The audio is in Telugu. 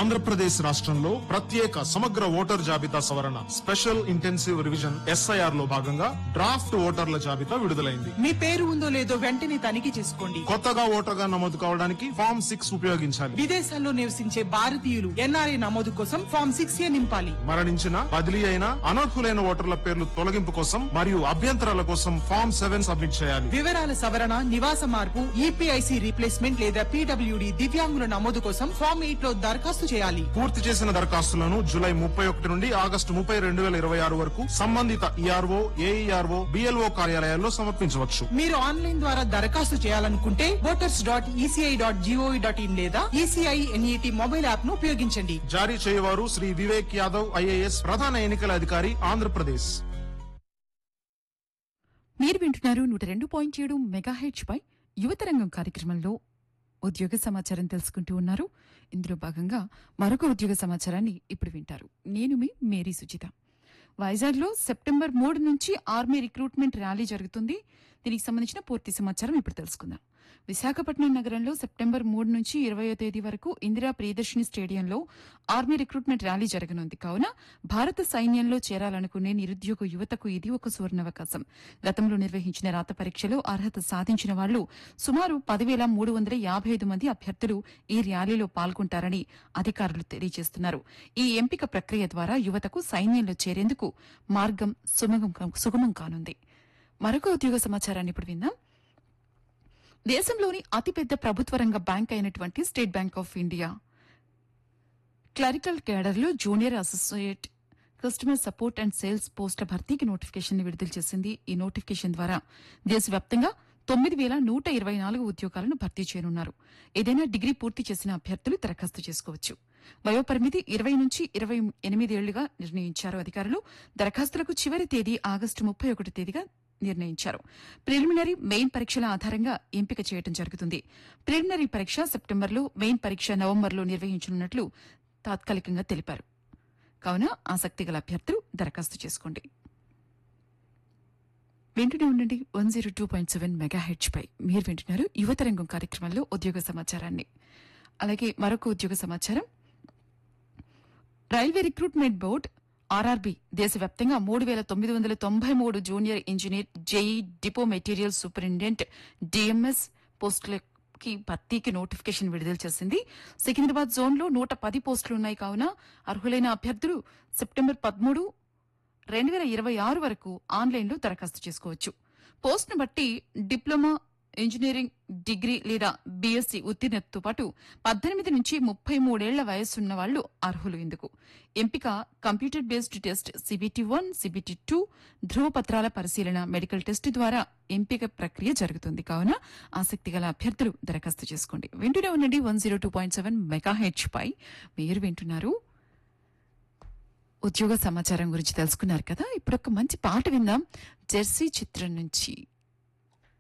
ఆంధ్రప్రదేశ్ రాష్ట్రంలో ప్రత్యేక సమగ్ర ఓటర్ జాబితా సవరణ స్పెషల్ ఇంటెన్సివ్ రివిజన్ ఎస్ఐఆర్ లో భాగంగా డ్రాఫ్ట్ ఓటర్ల జాబితా విడుదలైంది మీ పేరు ఉందో లేదో వెంటనే తనిఖీ చేసుకోండి కొత్తగా ఓటర్గా నమోదు కావడానికి ఫామ్ సిక్స్ ఉపయోగించాలి విదేశాల్లో నివసించే భారతీయులు ఎన్ఆర్ఐ నమోదు కోసం ఫామ్ సిక్స్ ఏ నింపాలి మరణించిన బదిలీ అయిన అనర్హులైన ఓటర్ల పేర్లు తొలగింపు కోసం మరియు అభ్యంతరాల కోసం ఫామ్ సెవెన్ సబ్మిట్ చేయాలి వివరాల సవరణ నివాస మార్పు ఈపీఐసి రీప్లేస్మెంట్ లేదా పీడబ్ల్యూడి దివ్యాంగుల నమోదు కోసం ఫామ్ ఎయిట్ లో దరఖాస్తు చేయాలి పూర్తి చేసిన దరఖాస్తులను జూలై ముప్పై ఒకటి నుండి ఆగస్టు ముప్పై రెండు వేల ఇరవై ఆరు వరకు సంబంధిత ఈఆర్ఓ ఏఈఆర్ఓ బిఎల్ఓ కార్యాలయాల్లో సమర్పించవచ్చు మీరు ఆన్లైన్ ద్వారా దరఖాస్తు చేయాలనుకుంటే voters dot ECI dot GOV dot in లేదా ఈసీఐ ఎన్ఈటి మొబైల్ యాప్ ను ఉపయోగించండి జారీ చేయవారు శ్రీ వివేక్ యాదవ్ ఐఏఎస్ ప్రధాన ఎన్నికల అధికారి ఆంధ్రప్రదేశ్ మీరు వింటున్నారు నూట రెండు పాయింట్ ఏడు మెగాహెచ్ పై యువతరంగం కార్యక్రమంలో ఉద్యోగ సమాచారం తెలుసుకుంటూ ఉన్నారు ఇందులో భాగంగా మరొక ఉద్యోగ సమాచారాన్ని ఇప్పుడు వింటారు నేను మీ మేరీ సుచిత వైజాగ్లో సెప్టెంబర్ మూడు నుంచి ఆర్మీ రిక్రూట్మెంట్ ర్యాలీ జరుగుతుంది దీనికి సంబంధించిన పూర్తి సమాచారం ఇప్పుడు తెలుసుకుందాం విశాఖపట్నం నగరంలో సెప్టెంబర్ మూడు నుంచి ఇరవయో తేదీ వరకు ఇందిరా ప్రియదర్శిని స్టేడియంలో ఆర్మీ రిక్రూట్మెంట్ ర్యాలీ జరగనుంది కావున భారత సైన్యంలో చేరాలనుకునే నిరుద్యోగ యువతకు ఇది ఒక సువర్ణావకాశం గతంలో నిర్వహించిన రాత పరీక్షలో అర్హత సాధించిన వాళ్లు సుమారు పదివేల మూడు వందల యాభై ఐదు మంది అభ్యర్థులు ఈ ర్యాలీలో పాల్గొంటారని అధికారులు తెలియజేస్తున్నారు ఈ ఎంపిక ప్రక్రియ ద్వారా యువతకు సైన్యంలో చేరేందుకు మార్గం సుమగం సుగమం కానుంది మరొక ఉద్యోగ సమాచారాన్ని ఇప్పుడు విందాం దేశంలోని అతిపెద్ద ప్రభుత్వ రంగ బ్యాంక్ అయినటువంటి State Bank of India clerical కేడర్లో junior associate customer support and sales పోస్టుల భర్తీకి నోటిఫికేషన్ విడుదల చేసింది ఈ నోటిఫికేషన్ ద్వారా దేశవ్యాప్తంగా తొమ్మిది వేల నూట ఇరవై నాలుగు ఉద్యోగాలను భర్తీ చేయనున్నారు ఏదైనా డిగ్రీ పూర్తి చేసిన అభ్యర్థులు దరఖాస్తు చేసుకోవచ్చు వయోపరిమితి ఇరవై నుంచి ఇరవై ఎనిమిదేళ్లుగా నిర్ణయించారు అధికారులు దరఖాస్తులకు చివరి తేదీ ఆగస్టు ముప్పై ఒకటి తేదీగా నిర్ణయించారు ప్రిలిమినరీ మెయిన్ పరీక్షల ఆధారంగా ఎంపిక చేయడం జరుగుతుంది ప్రిలిమినరీ పరీక్ష సెప్టెంబర్లో మెయిన్ పరీక్ష నవంబర్లో నిర్వహించనున్నట్లు తాత్కాలికంగా తెలిపారు కావున ఆసక్తి గల అభ్యర్థులు దరఖాస్తు చేసుకోండి వింటూనే ఉండండి one zero two point seven mega హెచ్ పై మీరు వింటున్నారు యువతరంగం కార్యక్రమంలో ఉద్యోగ సమాచారాన్ని అలాగే మరొక ఉద్యోగ సమాచారం రైల్వే రిక్రూట్మెంట్ బోర్డు ఆర్ఆర్బీ దేశవ్యాప్తంగా మూడు వేల తొమ్మిది వందల తొంభై మూడు junior engineer JE depot material superintendent DMS పోస్టులకి భర్తీకి నోటిఫికేషన్ విడుదల చేసింది సికింద్రాబాద్ జోన్లో నూట పది పోస్టులు ఉన్నాయి కావున అర్హులైన అభ్యర్థులు సెప్టెంబర్ పదమూడు రెండు వేల ఇరవై ఆరు వరకు ఆన్లైన్లో దరఖాస్తు చేసుకోవచ్చు పోస్ట్ను బట్టి డిప్లొమా ఇంజనీరింగ్ డిగ్రీ లేదా బీఎస్సీ ఉత్తీర్ణతతో పాటు పద్దెనిమిది నుంచి ముప్పై మూడేళ్ల వయస్సున్న వాళ్లు అర్హులు ఇందుకు ఎంపిక computer based test CBT one CBT two ధృవపత్రాల పరిశీలన మెడికల్ టెస్ట్ ద్వారా ఎంపిక ప్రక్రియ జరుగుతుంది కావున ఆసక్తి గల అభ్యర్థులు దరఖాస్తు చేసుకోండి వింటూనే ఉండండి one zero two point seven mega హెచ్ పై మీరు వింటున్నారు ఉద్యోగ సమాచారం గురించి తెలుసుకున్నారు కదా ఇప్పుడు ఒక మంచి పాట విందాం జెర్సీ చిత్రం నుంచి